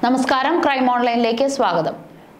നമസ്കാരം ക്രൈം ഓൺലൈനിലേക്ക് സ്വാഗതം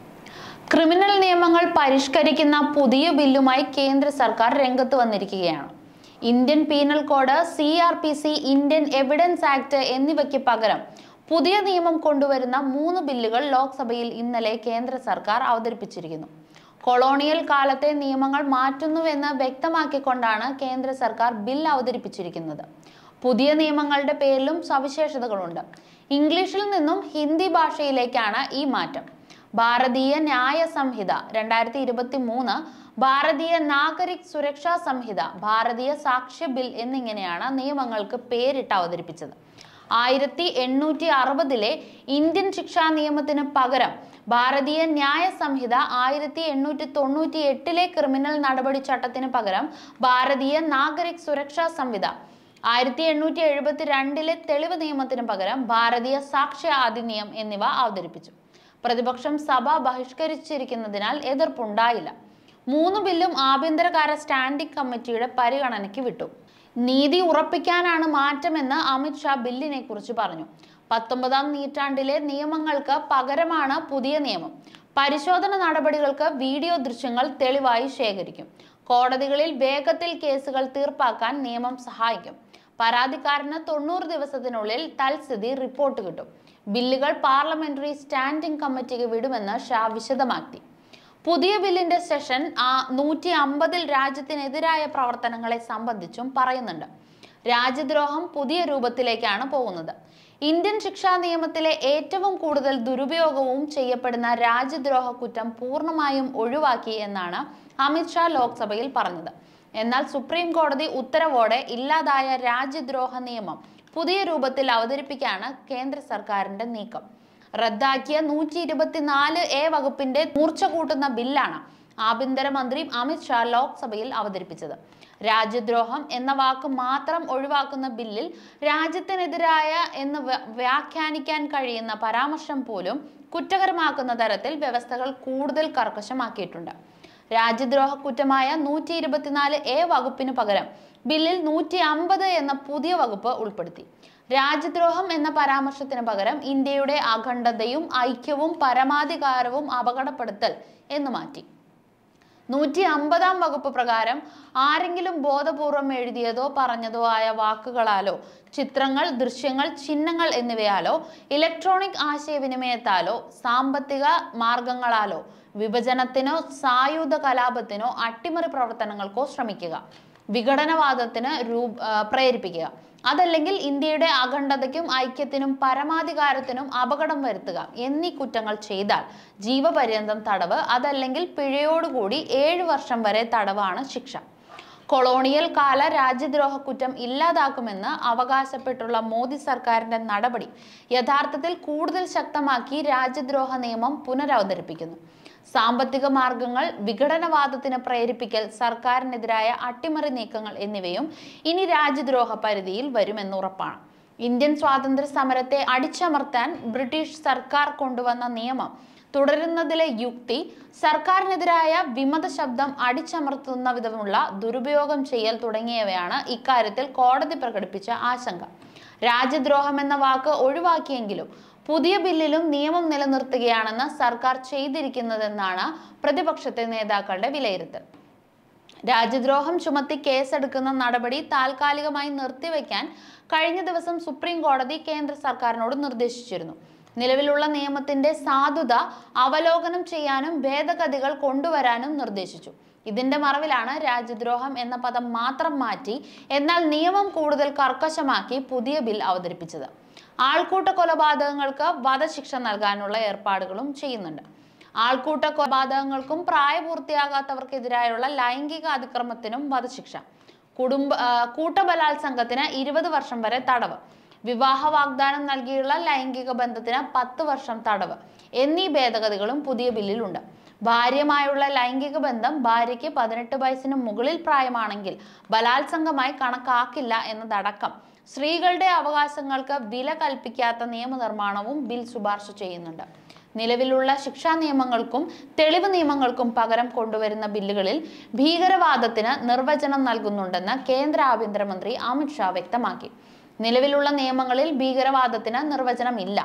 ക്രിമിനൽ നിയമങ്ങൾ പരിഷ്കരിക്കുന്ന പുതിയ ബില്ലുമായി കേന്ദ്ര സർക്കാർ രംഗത്ത് വന്നിരിക്കുകയാണ് Indian penal code C R P C Indian evidence act എന്നിവയ്ക്ക് പകരം പുതിയ നിയമം കൊണ്ടുവരുന്ന മൂന്ന് ബില്ലുകൾ ലോക്സഭയിൽ ഇന്നലെ കേന്ദ്ര സർക്കാർ അവതരിപ്പിച്ചിരിക്കുന്നു കൊളോണിയൽ കാലത്തെ നിയമങ്ങൾ മാറ്റുന്നുവെന്ന് വ്യക്തമാക്കിക്കൊണ്ടാണ് കേന്ദ്ര സർക്കാർ ബിൽ അവതരിപ്പിച്ചിരിക്കുന്നത് പുതിയ നിയമങ്ങളുടെ പേരിലും സവിശേഷതകളുണ്ട് ഇംഗ്ലീഷിൽ നിന്നും ഹിന്ദി ഭാഷയിലേക്കാണ് ഈ മാറ്റം ഭാരതീയ ന്യായ സംഹിത രണ്ടായിരത്തി ഇരുപത്തി മൂന്ന് ഭാരതീയ നാഗരിക് സുരക്ഷാ സംഹിത ഭാരതീയ സാക്ഷ്യ ബിൽ എന്നിങ്ങനെയാണ് നിയമങ്ങൾക്ക് പേരിട്ട് അവതരിപ്പിച്ചത് ആയിരത്തി എണ്ണൂറ്റി അറുപതിലെ ഇന്ത്യൻ ശിക്ഷാ നിയമത്തിന് പകരം ഭാരതീയ ന്യായ സംഹിത ആയിരത്തി എണ്ണൂറ്റി തൊണ്ണൂറ്റി എട്ടിലെ ക്രിമിനൽ നടപടി ചട്ടത്തിന് പകരം ഭാരതീയ നാഗരിക് സുരക്ഷാ സംഹിത ആയിരത്തി എണ്ണൂറ്റി എഴുപത്തി രണ്ടിലെ തെളിവ് നിയമത്തിന് പകരം ഭാരതീയ സാക്ഷ്യ അധിനിയം എന്നിവ അവതരിപ്പിച്ചു പ്രതിപക്ഷം സഭ ബഹിഷ്കരിച്ചിരിക്കുന്നതിനാൽ എതിർപ്പുണ്ടായില്ല മൂന്ന് ബില്ലും ആഭ്യന്തരകാര്യ സ്റ്റാൻഡിംഗ് കമ്മിറ്റിയുടെ പരിഗണനയ്ക്ക് വിട്ടു നീതി ഉറപ്പിക്കാനാണ് മാറ്റമെന്ന് അമിത്ഷാ ബില്ലിനെ കുറിച്ച് പറഞ്ഞു പത്തൊമ്പതാം നൂറ്റാണ്ടിലെ നിയമങ്ങൾക്ക് പകരമാണ് പുതിയ നിയമം പരിശോധന നടപടികൾക്ക് വീഡിയോ ദൃശ്യങ്ങൾ തെളിവായി ശേഖരിക്കും കോടതികളിൽ വേഗത്തിൽ കേസുകൾ തീർപ്പാക്കാൻ നിയമം സഹായിക്കും പരാതിക്കാരന് തൊണ്ണൂറ് ദിവസത്തിനുള്ളിൽ തൽസ്ഥിതി റിപ്പോർട്ട് കിട്ടും ബില്ലുകൾ പാർലമെന്ററി സ്റ്റാൻഡിംഗ് കമ്മിറ്റിക്ക് വിടുമെന്ന് ഷാ വിശദമാക്കി പുതിയ ബില്ലിന്റെ സെഷൻ ആ നൂറ്റി അമ്പതിൽ രാജ്യത്തിനെതിരായ പ്രവർത്തനങ്ങളെ സംബന്ധിച്ചും പറയുന്നുണ്ട് രാജ്യദ്രോഹം പുതിയ രൂപത്തിലേക്കാണ് പോകുന്നത് ഇന്ത്യൻ ശിക്ഷാ നിയമത്തിലെ ഏറ്റവും കൂടുതൽ ദുരുപയോഗവും ചെയ്യപ്പെടുന്ന രാജ്യദ്രോഹ കുറ്റം പൂർണ്ണമായും ഒഴിവാക്കി എന്നാണ് അമിത്ഷാ ലോക്സഭയിൽ പറഞ്ഞത് എന്നാൽ സുപ്രീം കോടതി ഉത്തരവോടെ ഇല്ലാതായ രാജ്യദ്രോഹ നിയമം പുതിയ രൂപത്തിൽ അവതരിപ്പിക്കാണ് കേന്ദ്ര സർക്കാരിന്റെ നീക്കം റദ്ദാക്കിയ നൂറ്റി ഇരുപത്തിനാല് എ വകുപ്പിന്റെ മൂർച്ച കൂട്ടുന്ന ബില്ലാണ് ആഭ്യന്തരമന്ത്രി അമിത് ഷാ ലോക്സഭയിൽ അവതരിപ്പിച്ചത് രാജ്യദ്രോഹം എന്ന വാക്ക് മാത്രം ഒഴിവാക്കുന്ന ബില്ലിൽ രാജ്യത്തിനെതിരായ എന്ന് വ്യ- വ്യാഖ്യാനിക്കാൻ കഴിയുന്ന പരാമർശം പോലും കുറ്റകരമാക്കുന്ന തരത്തിൽ വ്യവസ്ഥകൾ കൂടുതൽ കർക്കശമാക്കിയിട്ടുണ്ട് രാജ്യദ്രോഹ കുറ്റമായ നൂറ്റി ഇരുപത്തിനാല് എ വകുപ്പിന് പകരം ബില്ലിൽ നൂറ്റി അമ്പത് എന്ന പുതിയ വകുപ്പ് ഉൾപ്പെടുത്തി രാജ്യദ്രോഹം എന്ന പരാമർശത്തിന് പകരം ഇന്ത്യയുടെ അഖണ്ഡതയും ഐക്യവും പരമാധികാരവും അപകടപ്പെടുത്തൽ എന്ന് മാറ്റി നൂറ്റി അമ്പതാം വകുപ്പ് പ്രകാരം ആരെങ്കിലും ബോധപൂർവം എഴുതിയതോ പറഞ്ഞതോ ആയ വാക്കുകളാലോ ചിത്രങ്ങൾ ദൃശ്യങ്ങൾ ചിഹ്നങ്ങൾ എന്നിവയാലോ ഇലക്ട്രോണിക് ആശയവിനിമയത്താലോ സാമ്പത്തിക മാർഗങ്ങളാലോ വിഭജനത്തിനോ സായുധ കലാപത്തിനോ അട്ടിമറി പ്രവർത്തനങ്ങൾക്കോ ശ്രമിക്കുക വിഘടനവാദത്തിന് രൂ ആ, പ്രേരിപ്പിക്കുക അതല്ലെങ്കിൽ ഇന്ത്യയുടെ അഖണ്ഡതയ്ക്കും ഐക്യത്തിനും പരമാധികാരത്തിനും അപകടം വരുത്തുക എന്നീ കുറ്റങ്ങൾ ചെയ്താൽ ജീവപര്യന്തം തടവ് അതല്ലെങ്കിൽ പിഴയോടുകൂടി ഏഴ് വർഷം വരെ തടവാണ് ശിക്ഷ കൊളോണിയൽ കാല രാജ്യദ്രോഹ കുറ്റം ഇല്ലാതാക്കുമെന്ന് അവകാശപ്പെട്ടുള്ള മോദി സർക്കാരിന്റെ നടപടി യഥാർത്ഥത്തിൽ കൂടുതൽ ശക്തമാക്കി രാജ്യദ്രോഹ നിയമം പുനരവതരിപ്പിക്കുന്നു സാമ്പത്തിക മാർഗങ്ങൾ വിഘടനവാദത്തിന് പ്രേരിപ്പിക്കൽ സർക്കാരിനെതിരായ അട്ടിമറി നീക്കങ്ങൾ എന്നിവയും ഇനി രാജ്യദ്രോഹ പരിധിയിൽ വരുമെന്ന് ഉറപ്പാണ് ഇന്ത്യൻ സ്വാതന്ത്ര്യ സമരത്തെ അടിച്ചമർത്താൻ ബ്രിട്ടീഷ് സർക്കാർ കൊണ്ടുവന്ന നിയമം തുടരുന്നതിലെ യുക്തി സർക്കാരിനെതിരായ വിമത ശബ്ദം അടിച്ചമർത്തുന്ന വിധമുള്ള ദുരുപയോഗം ചെയ്യൽ തുടങ്ങിയവയാണ് ഇക്കാര്യത്തിൽ കോടതി പ്രകടിപ്പിച്ച ആശങ്ക രാജ്യദ്രോഹം എന്ന വാക്ക് ഒഴിവാക്കിയെങ്കിലും പുതിയ ബില്ലിലും നിയമം നിലനിർത്തുകയാണെന്ന് സർക്കാർ ചെയ്തിരിക്കുന്നതെന്നാണ് പ്രതിപക്ഷത്തെ നേതാക്കളുടെ വിലയിരുത്തൽ രാജ്യദ്രോഹം ചുമത്തി കേസെടുക്കുന്ന നടപടി താൽക്കാലികമായി നിർത്തിവെക്കാൻ കഴിഞ്ഞ ദിവസം സുപ്രീം കോടതി കേന്ദ്ര സർക്കാരിനോട് നിർദ്ദേശിച്ചിരുന്നു നിലവിലുള്ള നിയമത്തിന്റെ സാധുത അവലോകനം ചെയ്യാനും ഭേദഗതികൾ കൊണ്ടുവരാനും നിർദ്ദേശിച്ചു ഇതിന്റെ മറവിലാണ് രാജ്യദ്രോഹം എന്ന പദം മാത്രം മാറ്റി എന്നാൽ നിയമം കൂടുതൽ കർക്കശമാക്കി പുതിയ ബിൽ അവതരിപ്പിച്ചത് ആൾക്കൂട്ട കൊലപാതകങ്ങൾക്ക് വധശിക്ഷ നൽകാനുള്ള ഏർപ്പാടുകളും ചെയ്യുന്നുണ്ട് ആൾക്കൂട്ട കൊലപാതകങ്ങൾക്കും പ്രായപൂർത്തിയാകാത്തവർക്കെതിരായുള്ള ലൈംഗിക അതിക്രമത്തിനും വധശിക്ഷ കുടുംബ ആ, കൂട്ടബലാത്സംഗത്തിന് ഇരുപത് വർഷം വരെ തടവ് വിവാഹ വാഗ്ദാനം നൽകിയുള്ള ലൈംഗിക ബന്ധത്തിന് പത്ത് വർഷം തടവ് എന്നീ ഭേദഗതികളും പുതിയ ബില്ലിലുണ്ട് ഭാര്യയുമായുള്ള ലൈംഗിക ബന്ധം ഭാര്യയ്ക്ക് പതിനെട്ട് വയസ്സിന് മുകളിൽ പ്രായമാണെങ്കിൽ ബലാത്സംഗമായി കണക്കാക്കില്ല എന്നതടക്കം സ്ത്രീകളുടെ അവകാശങ്ങൾക്ക് വില കൽപ്പിക്കാത്ത നിയമനിർമ്മാണവും ബിൽ ശുപാർശ ചെയ്യുന്നുണ്ട് നിലവിലുള്ള ശിക്ഷാ നിയമങ്ങൾക്കും തെളിവ് നിയമങ്ങൾക്കും പകരം കൊണ്ടുവരുന്ന ബില്ലുകളിൽ ഭീകരവാദത്തിന് നിർവചനം നൽകുന്നുണ്ടെന്ന് കേന്ദ്ര ആഭ്യന്തരമന്ത്രി അമിത് ഷാ വ്യക്തമാക്കി നിലവിലുള്ള നിയമങ്ങളിൽ ഭീകരവാദത്തിന് നിർവചനമില്ല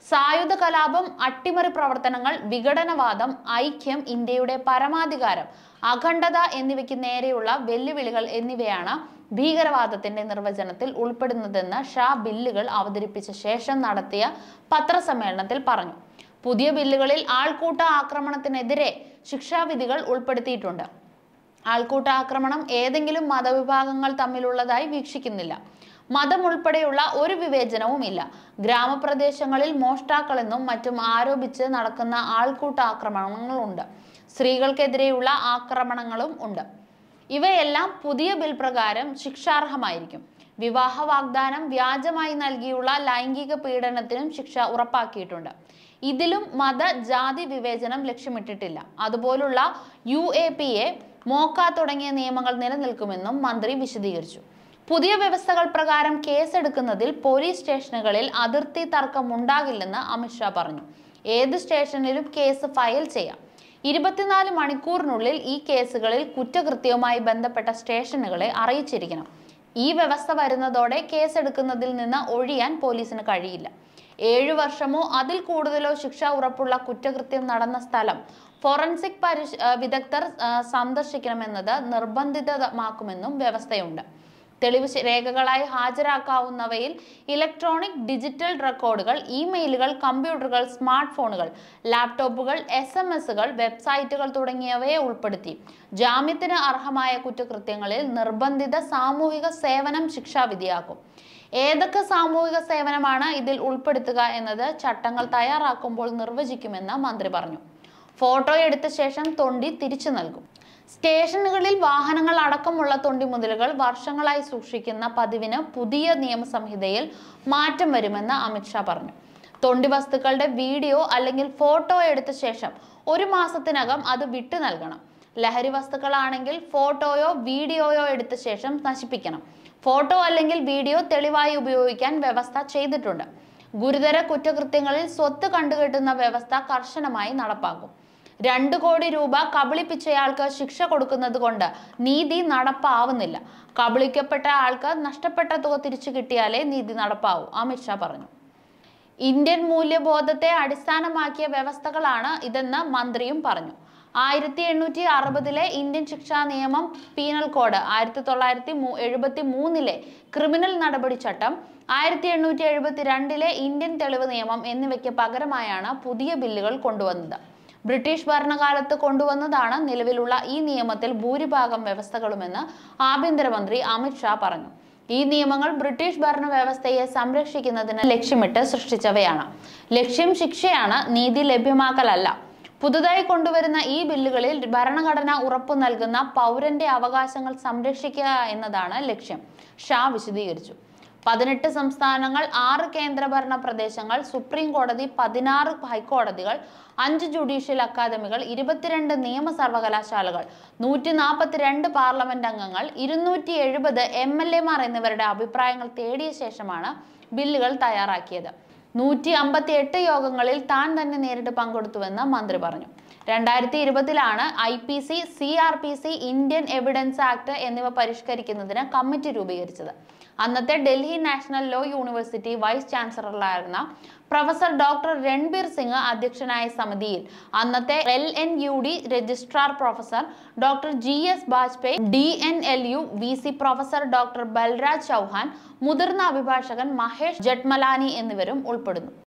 സായുധ കലാപം അട്ടിമറി പ്രവർത്തനങ്ങൾ വിഘടനവാദം ഐക്യം ഇന്ത്യയുടെ പരമാധികാരം അഖണ്ഡത എന്നിവയ്ക്ക് നേരെയുള്ള വെല്ലുവിളികൾ എന്നിവയാണ് ഭീകരവാദത്തിന്റെ നിർവചനത്തിൽ ഉൾപ്പെടുന്നതെന്ന് ഷാ ബില്ലുകൾ അവതരിപ്പിച്ച ശേഷം നടത്തിയ പത്രസമ്മേളനത്തിൽ പറഞ്ഞു പുതിയ ബില്ലുകളിൽ ആൾക്കൂട്ട ആക്രമണത്തിനെതിരെ ശിക്ഷാവിധികൾ ഉൾപ്പെടുത്തിയിട്ടുണ്ട് ആൾക്കൂട്ട ആക്രമണം ഏതെങ്കിലും മതവിഭാഗങ്ങൾ തമ്മിലുള്ളതായി വീക്ഷിക്കുന്നില്ല മതം ഉൾപ്പെടെയുള്ള ഒരു വിവേചനവും ഇല്ല ഗ്രാമപ്രദേശങ്ങളിൽ മോഷ്ടാക്കളെന്നും മറ്റും ആരോപിച്ച് നടക്കുന്ന ആൾക്കൂട്ട ആക്രമണങ്ങളുണ്ട് സ്ത്രീകൾക്കെതിരെയുള്ള ആക്രമണങ്ങളും ഉണ്ട് ഇവയെല്ലാം പുതിയ ബിൽ പ്രകാരം ശിക്ഷാർഹമായിരിക്കും വിവാഹ വാഗ്ദാനം വ്യാജമായി നൽകിയുള്ള ലൈംഗിക പീഡനത്തിനും ശിക്ഷ ഉറപ്പാക്കിയിട്ടുണ്ട് ഇതിലും മത ജാതി വിവേചനം ലക്ഷ്യമിട്ടിട്ടില്ല അതുപോലുള്ള U A P A MCOCA തുടങ്ങിയ നിയമങ്ങൾ നിലനിൽക്കുമെന്നും മന്ത്രി വിശദീകരിച്ചു പുതിയ വ്യവസ്ഥകൾ പ്രകാരം കേസെടുക്കുന്നതിൽ പോലീസ് സ്റ്റേഷനുകളിൽ അതിർത്തി തർക്കം ഉണ്ടാകില്ലെന്ന് അമിത്ഷാ പറഞ്ഞു ഏത് സ്റ്റേഷനിലും കേസ് ഫയൽ ചെയ്യാം ഇരുപത്തിനാല് മണിക്കൂറിനുള്ളിൽ ഈ കേസുകളിൽ കുറ്റകൃത്യവുമായി ബന്ധപ്പെട്ട സ്റ്റേഷനുകളെ അറിയിച്ചിരിക്കണം ഈ വ്യവസ്ഥ വരുന്നതോടെ കേസെടുക്കുന്നതിൽ നിന്ന് ഒഴിയാൻ പോലീസിന് കഴിയില്ല ഏഴു വർഷമോ അതിൽ കൂടുതലോ ശിക്ഷ ഉറപ്പുള്ള കുറ്റകൃത്യം നടന്ന സ്ഥലം ഫോറൻസിക് പരിശ് ആ, വിദഗ്ധർ ആ, സന്ദർശിക്കണമെന്നത് നിർബന്ധിതമാക്കുമെന്നും വ്യവസ്ഥയുണ്ട് തെളിവ് ശ- രേഖകളായി ഹാജരാക്കാവുന്നവയിൽ ഇലക്ട്രോണിക് ഡിജിറ്റൽ റെക്കോർഡുകൾ ഇമെയിലുകൾ കമ്പ്യൂട്ടറുകൾ സ്മാർട്ട് ഫോണുകൾ ലാപ്ടോപ്പുകൾ എസ് എം എസുകൾ വെബ്സൈറ്റുകൾ തുടങ്ങിയവയെ ഉൾപ്പെടുത്തി ജാമ്യത്തിന് അർഹമായ കുറ്റകൃത്യങ്ങളിൽ നിർബന്ധിത സാമൂഹിക സേവനം ശിക്ഷാവിധിയാക്കും ഏതൊക്കെ സാമൂഹിക സേവനമാണ് ഇതിൽ ഉൾപ്പെടുത്തുക എന്നത് ചട്ടങ്ങൾ തയ്യാറാക്കുമ്പോൾ നിർവചിക്കുമെന്ന് മന്ത്രി പറഞ്ഞു ഫോട്ടോ എടുത്ത ശേഷം തൊണ്ടി തിരിച്ചു നൽകും സ്റ്റേഷനുകളിൽ വാഹനങ്ങൾ അടക്കമുള്ള തൊണ്ടിമുതലുകൾ വർഷങ്ങളായി സൂക്ഷിക്കുന്ന പതിവിന് പുതിയ നിയമസംഹിതയിൽ മാറ്റം വരുമെന്ന് അമിത്ഷാ പറഞ്ഞു തൊണ്ടി വസ്തുക്കളുടെ വീഡിയോ അല്ലെങ്കിൽ ഫോട്ടോ എടുത്ത ശേഷം ഒരു മാസത്തിനകം അത് വിട്ടു നൽകണം ലഹരി വസ്തുക്കളാണെങ്കിൽ ഫോട്ടോയോ വീഡിയോയോ എടുത്ത ശേഷം നശിപ്പിക്കണം ഫോട്ടോ അല്ലെങ്കിൽ വീഡിയോ തെളിവായി ഉപയോഗിക്കാൻ വ്യവസ്ഥ ചെയ്തിട്ടുണ്ട് ഗുരുതര കുറ്റകൃത്യങ്ങളിൽ സ്വത്ത് കണ്ടുകെട്ടുന്ന വ്യവസ്ഥ കർശനമായി നടപ്പാക്കും രണ്ടു കോടി രൂപ കബളിപ്പിച്ചയാൾക്ക് ശിക്ഷ കൊടുക്കുന്നത് കൊണ്ട് നീതി നടപ്പാവുന്നില്ല കബളിക്കപ്പെട്ട ആൾക്ക് നഷ്ടപ്പെട്ട തുക തിരിച്ചു കിട്ടിയാലേ നീതി നടപ്പാവൂ അമിത്ഷാ പറഞ്ഞു ഇന്ത്യൻ മൂല്യബോധത്തെ അടിസ്ഥാനമാക്കിയ വ്യവസ്ഥകളാണ് ഇതെന്ന് മന്ത്രിയും പറഞ്ഞു ആയിരത്തി എണ്ണൂറ്റി അറുപതിലെ ഇന്ത്യൻ ശിക്ഷാ നിയമം പീനൽ കോഡ് ആയിരത്തി തൊള്ളായിരത്തി എഴുപത്തി മൂന്നിലെ ക്രിമിനൽ നടപടി ചട്ടം ആയിരത്തി എണ്ണൂറ്റി എഴുപത്തി രണ്ടിലെ ഇന്ത്യൻ തെളിവ് നിയമം എന്നിവയ്ക്ക് പകരമായാണ് പുതിയ ബില്ലുകൾ കൊണ്ടുവന്നത് ബ്രിട്ടീഷ് ഭരണകാലത്ത് കൊണ്ടുവന്നതാണ് നിലവിലുള്ള ഈ നിയമത്തിൽ ഭൂരിഭാഗം വ്യവസ്ഥകളുമെന്ന് ആഭ്യന്തരമന്ത്രി അമിത് ഷാ പറഞ്ഞു ഈ നിയമങ്ങൾ ബ്രിട്ടീഷ് ഭരണ വ്യവസ്ഥയെ സംരക്ഷിക്കുന്നതിന് ലക്ഷ്യമിട്ട് സൃഷ്ടിച്ചവയാണ് ലക്ഷ്യം ശിക്ഷയാണ് നീതി ലഭ്യമാക്കലല്ല പുതുതായി കൊണ്ടുവരുന്ന ഈ ബില്ലുകളിൽ ഭരണഘടന ഉറപ്പു നൽകുന്ന പൗരന്റെ അവകാശങ്ങൾ സംരക്ഷിക്കുക എന്നതാണ് ലക്ഷ്യം ഷാ വിശദീകരിച്ചു പതിനെട്ട് സംസ്ഥാനങ്ങൾ ആറ് കേന്ദ്രഭരണ പ്രദേശങ്ങൾ സുപ്രീം കോടതി പതിനാറ് ഹൈക്കോടതികൾ അഞ്ച് ജുഡീഷ്യൽ അക്കാദമികൾ ഇരുപത്തിരണ്ട് നിയമ സർവകലാശാലകൾ നൂറ്റി നാൽപ്പത്തിരണ്ട് പാർലമെന്റ് അംഗങ്ങൾ ഇരുന്നൂറ്റി എഴുപത് എം എൽ എമാർ എന്നിവരുടെ അഭിപ്രായങ്ങൾ തേടിയ ശേഷമാണ് ബില്ലുകൾ തയ്യാറാക്കിയത് നൂറ്റി അമ്പത്തി എട്ട് യോഗങ്ങളിൽ താൻ തന്നെ നേരിട്ട് പങ്കെടുത്തുവെന്ന് മന്ത്രി പറഞ്ഞു രണ്ടായിരത്തി ഇരുപതിലാണ് I P C C R P C Indian evidence act എന്നിവ പരിഷ്കരിക്കുന്നതിന് കമ്മിറ്റി രൂപീകരിച്ചത് അന്നത്തെ Delhi national law university vice ചാൻസലറായിരുന്ന പ്രൊഫസർ ഡോക്ടർ രൺബീർ സിംഗ് അധ്യക്ഷനായ സമിതിയിൽ അന്നത്തെ L N U D registrar professor doctor G S Bajpai D N L U V C professor doctor Balraj Chauhan മുതിർന്ന അഭിഭാഷകൻ മഹേഷ് ജട്മലാനി എന്നിവരും ഉൾപ്പെടുന്നു